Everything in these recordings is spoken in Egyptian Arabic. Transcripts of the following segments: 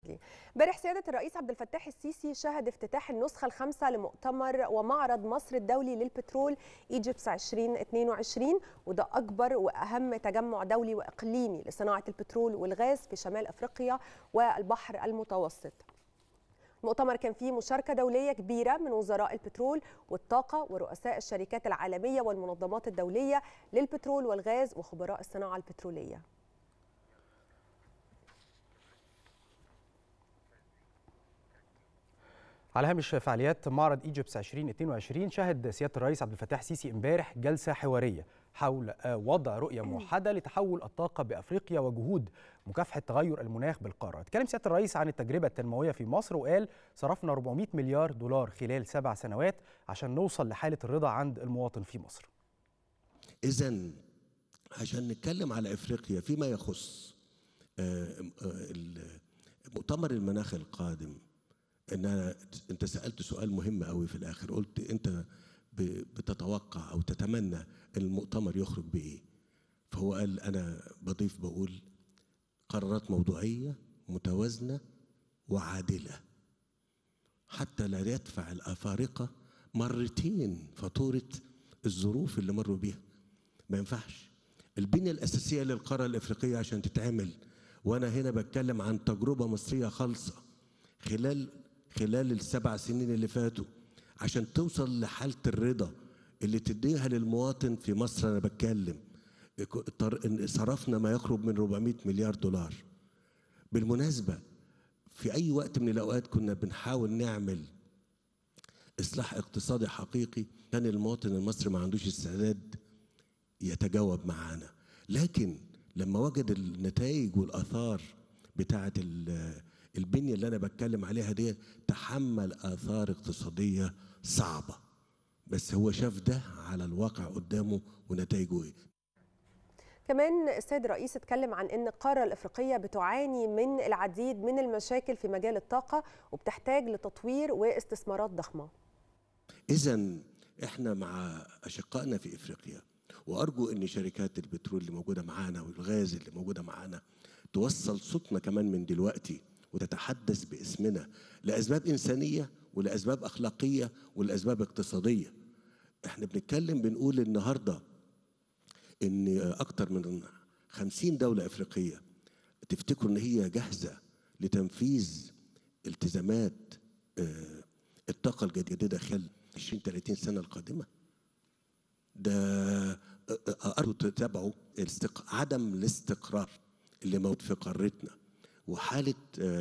امبارح سياده الرئيس عبد الفتاح السيسي شهد افتتاح النسخه الخامسه لمؤتمر ومعرض مصر الدولي للبترول ايجيبس 2022 وده اكبر واهم تجمع دولي واقليمي لصناعه البترول والغاز في شمال افريقيا والبحر المتوسط المؤتمر كان فيه مشاركة دولية كبيرة من وزراء البترول والطاقة ورؤساء الشركات العالمية والمنظمات الدولية للبترول والغاز وخبراء الصناعة البترولية على هامش فعاليات معرض ايجيبس 2022 شهد سياده الرئيس عبد الفتاح السيسي امبارح جلسه حواريه حول وضع رؤيه موحده لتحول الطاقه بافريقيا وجهود مكافحه تغير المناخ بالقاره. اتكلم سياده الرئيس عن التجربه التنمويه في مصر وقال صرفنا 400 مليار دولار خلال سبع سنوات عشان نوصل لحاله الرضا عند المواطن في مصر. اذا عشان نتكلم على افريقيا فيما يخص مؤتمر المناخ القادم ان انا انت سالت سؤال مهم قوي في الاخر قلت انت بتتوقع او تتمنى ان المؤتمر يخرج بايه فهو قال انا بضيف بقول قرارات موضوعيه متوازنه وعادله حتى لا يدفع الافارقه مرتين فاتوره الظروف اللي مروا بيها ما ينفعش البنيه الاساسيه للقاره الافريقيه عشان تتعمل وانا هنا بتكلم عن تجربه مصريه خالصه خلال خلال السبع سنين اللي فاتوا عشان توصل لحالة الرضا اللي تديها للمواطن في مصر أنا بتكلم صرفنا ما يقرب من 400 مليار دولار بالمناسبة في أي وقت من الأوقات كنا بنحاول نعمل إصلاح اقتصادي حقيقي كان المواطن المصري ما عندوش استعداد يتجاوب معانا لكن لما وجد النتائج والآثار بتاعة البنية اللي أنا بتكلم عليها دي تحمل آثار اقتصادية صعبة بس هو شاف ده على الواقع قدامه ونتائجه إيه كمان السيد الرئيس اتكلم عن ان القاره الافريقيه بتعاني من العديد من المشاكل في مجال الطاقه وبتحتاج لتطوير واستثمارات ضخمه. اذا احنا مع اشقائنا في افريقيا وارجو ان شركات البترول اللي موجوده معانا والغاز اللي موجوده معانا توصل صوتنا كمان من دلوقتي وتتحدث باسمنا لاسباب انسانيه ولاسباب اخلاقيه ولاسباب اقتصاديه. احنا بنتكلم بنقول النهارده ان اكتر من خمسين دولة افريقية تفتكروا ان هي جاهزة لتنفيذ التزامات الطاقة الجديدة خلال 20 30 سنة القادمة ده أرجو تتابعوا عدم الاستقرار اللي موجود في قارتنا وحالة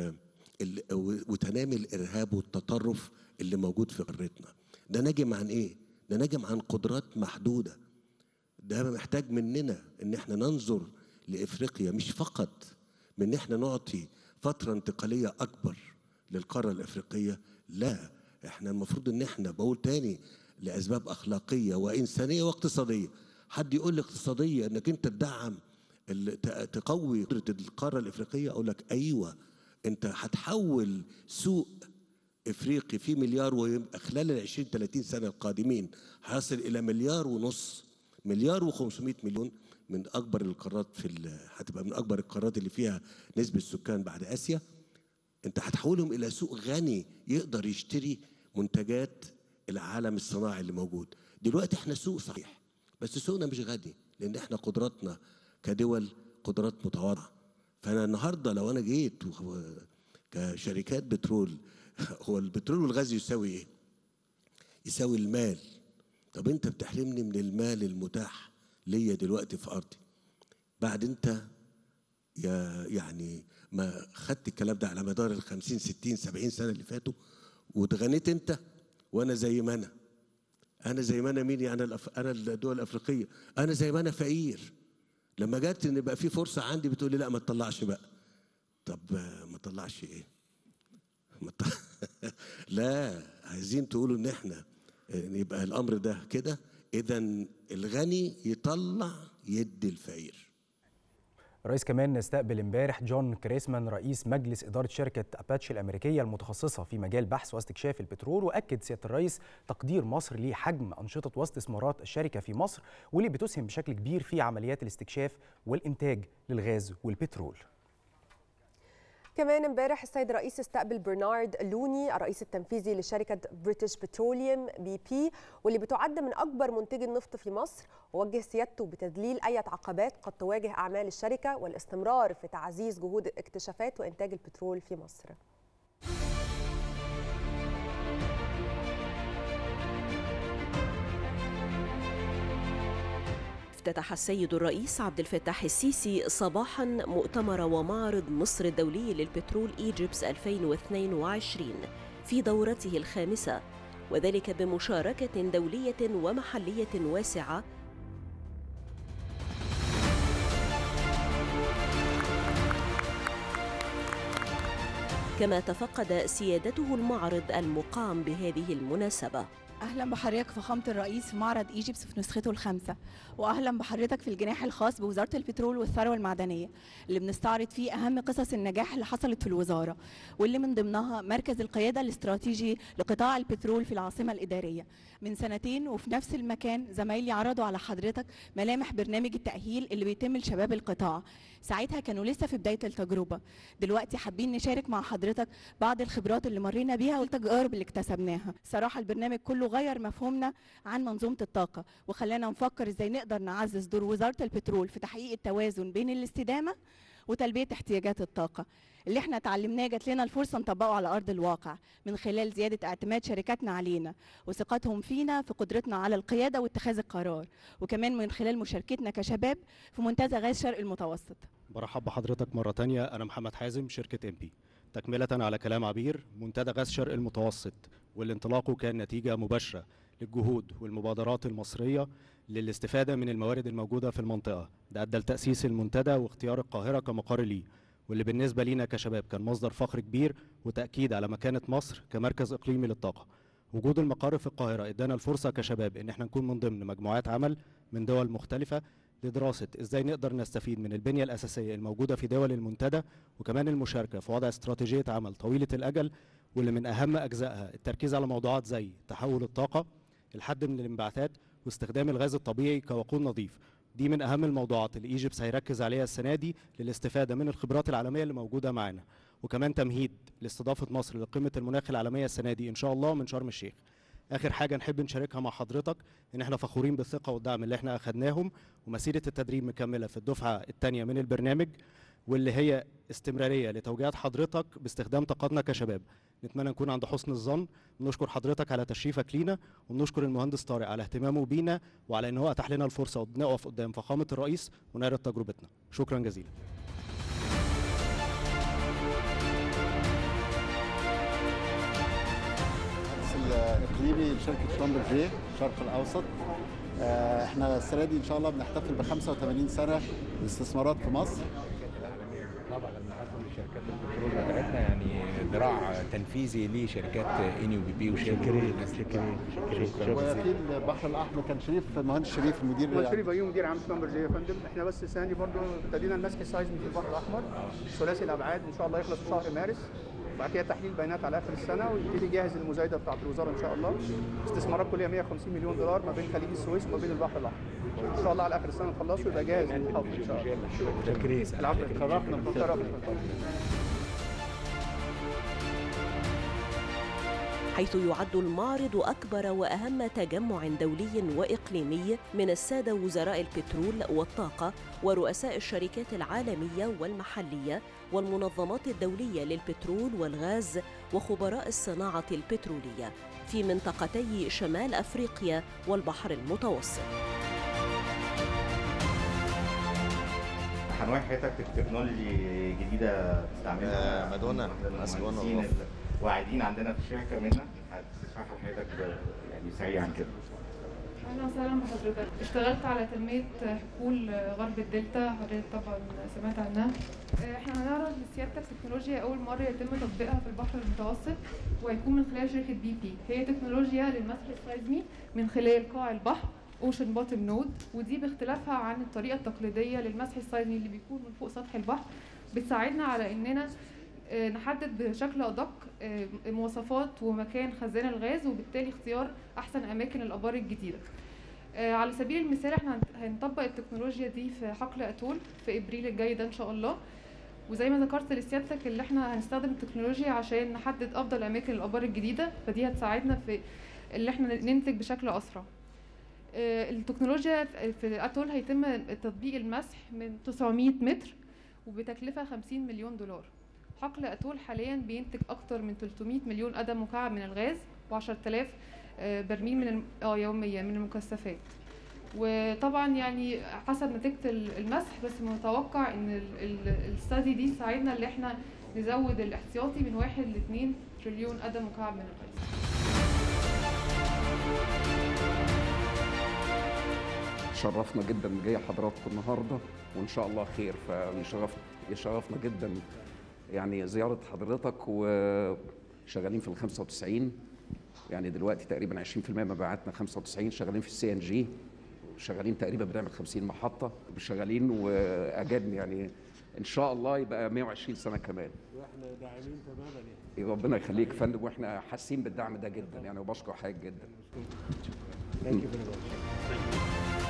وتنامي الإرهاب والتطرف اللي موجود في قارتنا ده ناجم عن إيه؟ ده ناجم عن قدرات محدودة ده محتاج مننا ان احنا ننظر لافريقيا مش فقط من ان احنا نعطي فتره انتقاليه اكبر للقاره الافريقيه لا احنا المفروض ان احنا بقول تاني لاسباب اخلاقيه وانسانيه واقتصاديه حد يقول لي اقتصاديه انك انت تدعم تقوي قدره القاره الافريقيه اقول لك ايوه انت هتحول سوق افريقي فيه مليار ويبقى خلال ال 20 30 سنه القادمين هيصل الى مليار ونص مليار و500 مليون من اكبر القارات في هتبقى من اكبر القارات اللي فيها نسبه السكان بعد اسيا انت هتحولهم الى سوق غني يقدر يشتري منتجات العالم الصناعي اللي موجود دلوقتي احنا سوق صحيح بس سوقنا مش غني لان احنا قدراتنا كدول قدرات متواضعه فانا النهارده لو انا جيت كشركات بترول هو البترول والغاز يساوي ايه يساوي المال طب انت بتحرمني من المال المتاح ليا دلوقتي في ارضي بعد انت يا يعني ما خدت الكلام ده على مدار ال 50 60 70 سنه اللي فاتوا واتغنيت انت وانا زي ما انا انا زي ما انا مين يعني الأف... انا الدول الافريقيه انا زي ما انا فقير لما جت ان يبقى في فرصه عندي بتقول لي لا ما تطلعش بقى طب ما تطلعش ايه ما ت... لا عايزين تقولوا ان احنا يبقى الامر ده كده اذا الغني يطلع يدي الفقير الرئيس كمان استقبل امبارح جون كريسمان رئيس مجلس اداره شركه اباتشي الامريكيه المتخصصه في مجال بحث واستكشاف البترول واكد سياده الرئيس تقدير مصر لحجم انشطه واستثمارات الشركه في مصر واللي بتسهم بشكل كبير في عمليات الاستكشاف والانتاج للغاز والبترول كمان امبارح السيد الرئيس استقبل برنارد لوني الرئيس التنفيذي لشركة بريتش بتروليوم بي بي واللي بتعد من أكبر منتجي النفط في مصر ووجه سيادته بتذليل أي عقبات قد تواجه أعمال الشركة والاستمرار في تعزيز جهود اكتشافات وإنتاج البترول في مصر افتتح السيد الرئيس عبد الفتاح السيسي صباحا مؤتمر ومعرض مصر الدولي للبترول ايجيبس 2022 في دورته الخامسة وذلك بمشاركة دولية ومحلية واسعة كما تفقد سيادته المعرض المقام بهذه المناسبه اهلا بحضرتك فخامه الرئيس في معرض ايجيبس في نسخته الخامسه واهلا بحضرتك في الجناح الخاص بوزاره البترول والثروه المعدنيه اللي بنستعرض فيه اهم قصص النجاح اللي حصلت في الوزاره واللي من ضمنها مركز القياده الاستراتيجي لقطاع البترول في العاصمه الاداريه من سنتين وفي نفس المكان زمايلي عرضوا على حضرتك ملامح برنامج التاهيل اللي بيتم لشباب القطاع ساعتها كانوا لسه في بدايه التجربه دلوقتي حابين نشارك مع حضرتك بعض الخبرات اللي مرينا بيها والتجارب اللي اكتسبناها صراحه البرنامج كله غير مفهومنا عن منظومه الطاقه وخلانا نفكر ازاي نقدر نعزز دور وزاره البترول في تحقيق التوازن بين الاستدامه وتلبيه احتياجات الطاقه اللي احنا اتعلمناه جات لنا الفرصه نطبقه على ارض الواقع من خلال زياده اعتماد شركاتنا علينا وثقتهم فينا في قدرتنا على القياده واتخاذ القرار وكمان من خلال مشاركتنا كشباب في منتزه غاز شرق المتوسط برحب بحضرتك مرة تانية أنا محمد حازم شركة ام بي تكملة على كلام عبير منتدى غاز شرق المتوسط واللي انطلاقه كان نتيجة مباشرة للجهود والمبادرات المصرية للاستفادة من الموارد الموجودة في المنطقة ده أدى لتأسيس المنتدى واختيار القاهرة كمقر ليه واللي بالنسبة لينا كشباب كان مصدر فخر كبير وتأكيد على مكانة مصر كمركز إقليمي للطاقة وجود المقر في القاهرة ادانا الفرصة كشباب ان احنا نكون من ضمن مجموعات عمل من دول مختلفة لدراسة ازاي نقدر نستفيد من البنية الأساسية الموجودة في دول المنتدى وكمان المشاركة في وضع استراتيجية عمل طويلة الأجل واللي من أهم أجزائها التركيز على موضوعات زي تحول الطاقة الحد من الانبعاثات واستخدام الغاز الطبيعي كوقود نظيف دي من أهم الموضوعات اللي ايجيبس هيركز عليها السنة دي للاستفادة من الخبرات العالمية اللي موجودة معانا وكمان تمهيد لاستضافة مصر لقمة المناخ العالمية السنة دي إن شاء الله من شرم الشيخ اخر حاجه نحب نشاركها مع حضرتك ان احنا فخورين بالثقه والدعم اللي احنا اخذناهم ومسيره التدريب مكمله في الدفعه الثانيه من البرنامج واللي هي استمراريه لتوجيهات حضرتك باستخدام طاقتنا كشباب نتمنى نكون عند حسن الظن بنشكر حضرتك على تشريفك لينا وبنشكر المهندس طارق على اهتمامه بينا وعلى ان هو اتاح لنا الفرصه ونقف قدام فخامه الرئيس ونعرض تجربتنا شكرا جزيلا الاقليمي لشركه شلمبرجيه الشرق الاوسط آه، احنا السنه دي ان شاء الله بنحتفل ب 85 سنه الاستثمارات في مصر طبعا بنقدم لشركات البترول بتاعتنا يعني ذراع تنفيذي لشركات اني وبي بي وشركات وفي البحر الاحمر كان شريف المهندس شريف المدير محمد شريف ايوب مدير عام شلمبرجيه يا فندم احنا بس السنه دي برضه ابتدينا المسح السايزمي في البحر الاحمر ثلاثي الابعاد ان شاء الله يخلص في شهر مارس وبعد كده تحليل بيانات على اخر السنه ويبتدي يجهز المزايده بتاعت الوزاره ان شاء الله استثمارات كلها 150 مليون دولار ما بين خليج السويس وما بين البحر الاحمر ان شاء الله على اخر السنه نخلصه ويبقى جاهز للحفر ان شاء الله تكريس العفو شرفنا شرفنا حيث يعد المعرض أكبر وأهم تجمع دولي وإقليمي من السادة وزراء البترول والطاقة ورؤساء الشركات العالمية والمحلية والمنظمات الدولية للبترول والغاز وخبراء الصناعة البترولية في منطقتي شمال أفريقيا والبحر المتوسط هنوعي حضرتك بتكنولوجي جديده تستعملها آه، مادونا. ماسكونا المهندسين والله. الواعدين عندنا في الشركه منها هتشرحها لحضرتك يعني سريعا كده اهلا وسهلا بحضرتك اشتغلت على تنميه حقول غرب الدلتا حضرتك طبعا سمعت عنها احنا هنعرض لسيادتك تكنولوجيا اول مره يتم تطبيقها في البحر المتوسط وهيكون من خلال شركه بي بي هي تكنولوجيا للمسح السيزمي من خلال قاع البحر اوشن بوتم نود ودي باختلافها عن الطريقه التقليديه للمسح السيزمي اللي بيكون من فوق سطح البحر بتساعدنا على اننا آه، نحدد بشكل ادق آه، مواصفات ومكان خزان الغاز وبالتالي اختيار احسن اماكن الابار الجديده آه، على سبيل المثال احنا هن- هنطبق التكنولوجيا دي في حقل اتول في ابريل الجاي ده ان شاء الله وزي ما ذكرت لسيادتك اللي احنا هنستخدم التكنولوجيا عشان نحدد افضل اماكن الابار الجديده فدي هتساعدنا في اللي احنا ننتج بشكل اسرع آه، التكنولوجيا في اتول هيتم تطبيق المسح من 900 متر وبتكلفه 50 مليون دولار حقل اتول حاليا بينتج اكتر من 300 مليون قدم مكعب من الغاز و10000 برميل من الم- اه يوميا من المكثفات وطبعا يعني حسب نتيجه ال- المسح بس متوقع ان الستادي دي تساعدنا ان احنا نزود الاحتياطي من 1 ل 2 تريليون قدم مكعب من الغاز شرفنا جدا جاي حضراتكم النهارده وان شاء الله خير فيشرف يشرفنا جدا يعني زياره حضرتك وشغالين في ال 95 يعني دلوقتي تقريبا 20% من مبيعاتنا 95 شغالين في السي ان جي شغالين تقريبا بنعمل 50 محطه شغالين واجاد يعني ان شاء الله يبقى 120 سنه كمان واحنا داعمين تماما يعني ربنا يخليك يا فندم واحنا حاسين بالدعم ده جدا يعني وبشكر حضرتك جدا Thank you very much.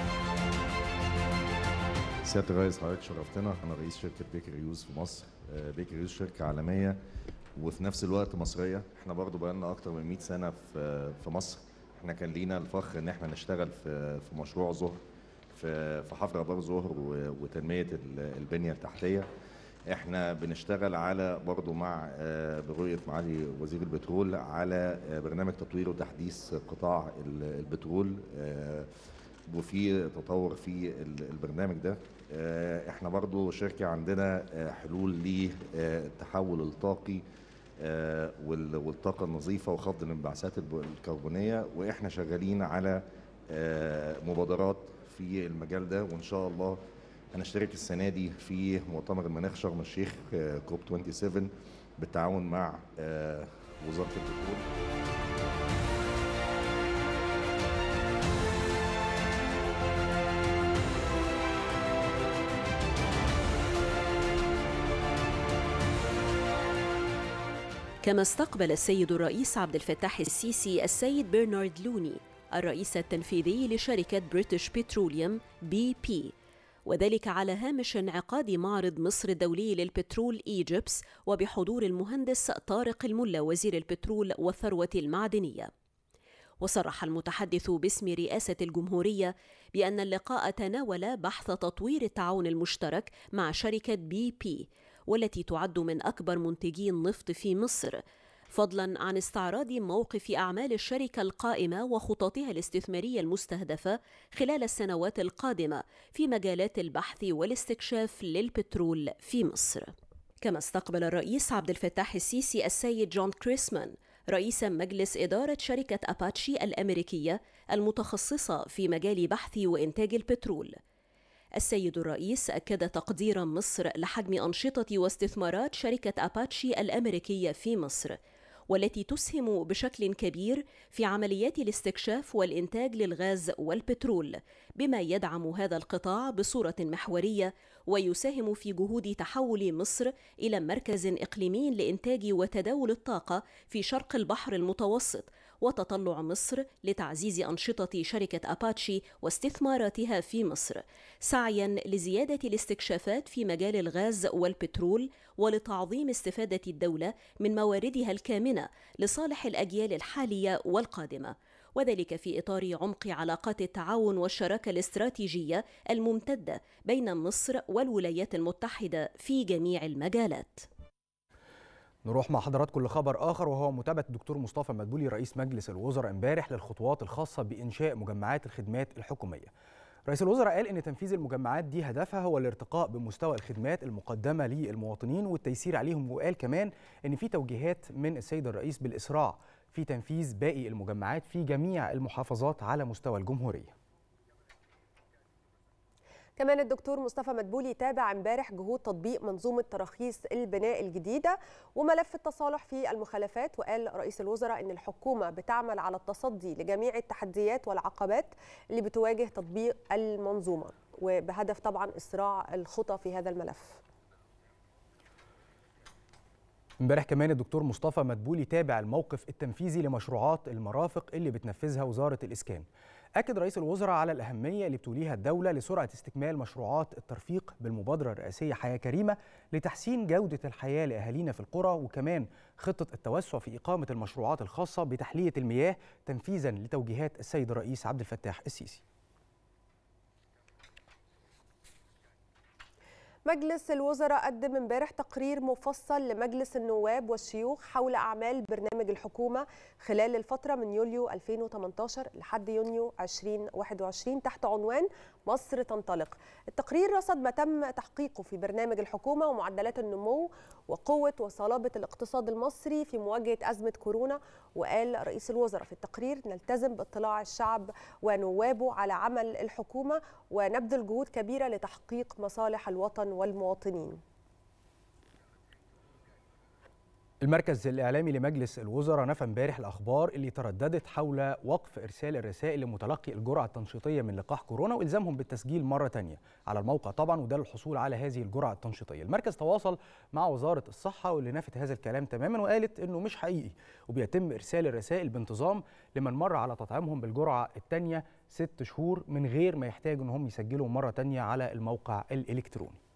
سياده الرئيس حضرتك شرفتنا انا رئيس شركه بيكر يوز في مصر آه، بيكر يوز شركه عالميه وفي نفس الوقت مصريه احنا برضو بقالنا اكتر من 100 سنه في في مصر احنا كان لينا الفخر ان احنا نشتغل في في مشروع زهر في في حفر ابار زهر و- وتنميه ال- البنيه التحتيه احنا بنشتغل على برضو مع آه، برؤيه معالي وزير البترول على آه، برنامج تطوير وتحديث قطاع ال- البترول آه، وفي تطور في ال- البرنامج ده آه، احنا برضو شركة عندنا آه، حلول للتحول الطاقي آه، وال- والطاقة النظيفة وخفض الانبعاثات الب- الكربونية واحنا شغالين على آه، مبادرات في المجال ده وان شاء الله هنشترك السنة دي في مؤتمر المناخ شرم الشيخ آه، كوب 27 بالتعاون مع آه، وزارة البترول كما استقبل السيد الرئيس عبد الفتاح السيسي السيد برنارد لوني الرئيس التنفيذي لشركة بريتش بتروليوم بي بي وذلك على هامش انعقاد معرض مصر الدولي للبترول ايجيبس وبحضور المهندس طارق الملا وزير البترول والثروة المعدنية وصرح المتحدث باسم رئاسة الجمهورية بأن اللقاء تناول بحث تطوير التعاون المشترك مع شركة بي بي والتي تعد من أكبر منتجي النفط في مصر فضلا عن استعراض موقف أعمال الشركة القائمة وخططها الاستثمارية المستهدفة خلال السنوات القادمة في مجالات البحث والاستكشاف للبترول في مصر كما استقبل الرئيس عبد الفتاح السيسي السيد جون كريسمان رئيس مجلس إدارة شركة أباتشي الأمريكية المتخصصة في مجال بحث وإنتاج البترول السيد الرئيس أكد تقدير مصر لحجم أنشطة واستثمارات شركة أباتشي الأمريكية في مصر والتي تسهم بشكل كبير في عمليات الاستكشاف والإنتاج للغاز والبترول بما يدعم هذا القطاع بصورة محورية ويساهم في جهود تحول مصر إلى مركز إقليمي لإنتاج وتداول الطاقة في شرق البحر المتوسط وتطلع مصر لتعزيز أنشطة شركة أباتشي واستثماراتها في مصر سعيا لزيادة الاستكشافات في مجال الغاز والبترول ولتعظيم استفادة الدولة من مواردها الكامنة لصالح الأجيال الحالية والقادمة وذلك في إطار عمق علاقات التعاون والشراكة الاستراتيجية الممتدة بين مصر والولايات المتحدة في جميع المجالات نروح مع حضراتكم لخبر اخر وهو متابعه الدكتور مصطفى مدبولي رئيس مجلس الوزراء امبارح للخطوات الخاصه بانشاء مجمعات الخدمات الحكوميه. رئيس الوزراء قال ان تنفيذ المجمعات دي هدفها هو الارتقاء بمستوى الخدمات المقدمه للمواطنين والتيسير عليهم وقال كمان ان في توجيهات من السيد الرئيس بالاسراع في تنفيذ باقي المجمعات في جميع المحافظات على مستوى الجمهوريه. كمان الدكتور مصطفى مدبولي تابع امبارح جهود تطبيق منظومه تراخيص البناء الجديده وملف التصالح في المخالفات وقال رئيس الوزراء ان الحكومه بتعمل على التصدي لجميع التحديات والعقبات اللي بتواجه تطبيق المنظومه وبهدف طبعا اسراع الخطى في هذا الملف. امبارح كمان الدكتور مصطفى مدبولي تابع الموقف التنفيذي لمشروعات المرافق اللي بتنفذها وزاره الاسكان. أكد رئيس الوزراء على الأهمية اللي بتوليها الدولة لسرعة استكمال مشروعات الترفيق بالمبادرة الرئاسية حياة كريمة لتحسين جودة الحياة لأهالينا في القرى وكمان خطة التوسع في إقامة المشروعات الخاصة بتحلية المياه تنفيذا لتوجيهات السيد الرئيس عبد الفتاح السيسي مجلس الوزراء قدم امبارح تقرير مفصل لمجلس النواب والشيوخ حول اعمال برنامج الحكومه خلال الفتره من يوليو 2018 لحد يونيو 2021 تحت عنوان مصر تنطلق. التقرير رصد ما تم تحقيقه في برنامج الحكومه ومعدلات النمو وقوه وصلابه الاقتصاد المصري في مواجهه ازمه كورونا وقال رئيس الوزراء في التقرير نلتزم باطلاع الشعب ونوابه على عمل الحكومه ونبذل جهود كبيره لتحقيق مصالح الوطن والمواطنين المركز الإعلامي لمجلس الوزراء نفى امبارح الأخبار اللي ترددت حول وقف إرسال الرسائل لمتلقي الجرعة التنشيطية من لقاح كورونا وإلزامهم بالتسجيل مرة تانية على الموقع طبعا وده للحصول على هذه الجرعة التنشيطية المركز تواصل مع وزارة الصحة واللي نفت هذا الكلام تماما وقالت إنه مش حقيقي وبيتم إرسال الرسائل بانتظام لمن مر على تطعيمهم بالجرعة الثانية ست شهور من غير ما يحتاجوا إنهم يسجلوا مرة تانية على الموقع الإلكتروني